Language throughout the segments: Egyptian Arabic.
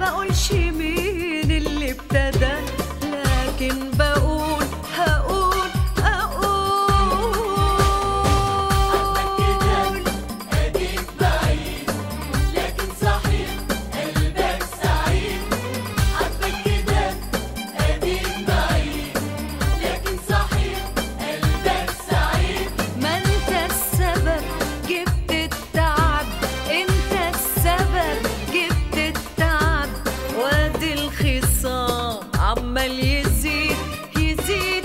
بقولش مين اللي ابتدى لكن بقول هقول اقول اديك بعيد لكن صحيح قلبك سعيد عاتبك كده اديك بعيد لكن صحيح قلبك سعيد ما انت السبب جبت التعب انت السبب جبت التعب وادي الخصام عمال يزيد يزيد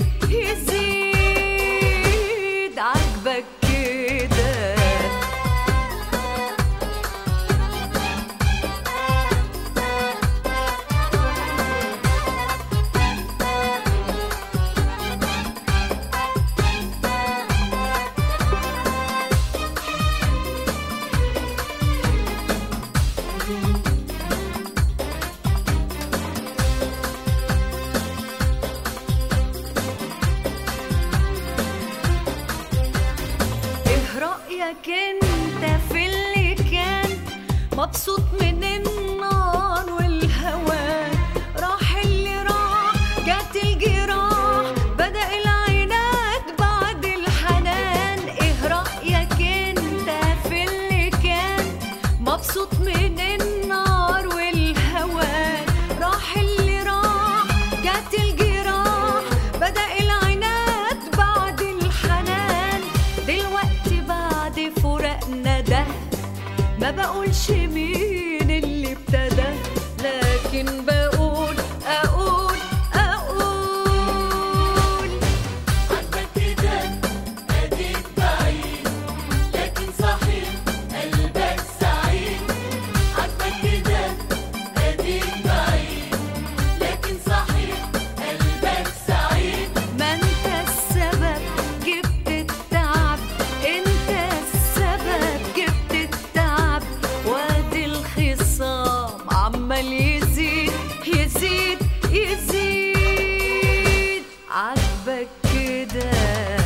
يزيد عاجبك كده ايه رأيك انت في اللي كان مبسوط من النار والهوان راح اللي راح جات الجراح بدأ العناد بعد الحنان ايه رأيك انت في اللي كان مبسوط من النار والهوان راح اللي راح جات الجراح بدأ العناد بعد الحنان دلوقتي بعد فراقنا ده ما بقولش مين اللي ابتدى لكن بقول اقول اقول عاتبك كده اديك بعيد لكن صحيح قلبك سعيد عاتبك كده اديك بعيد لكن صحيح قلبك سعيد ما انت السبب جبت التعب انت السبب جبت التعب وادي الخصام عمال يزيد يزيد يزيد عاجبك كده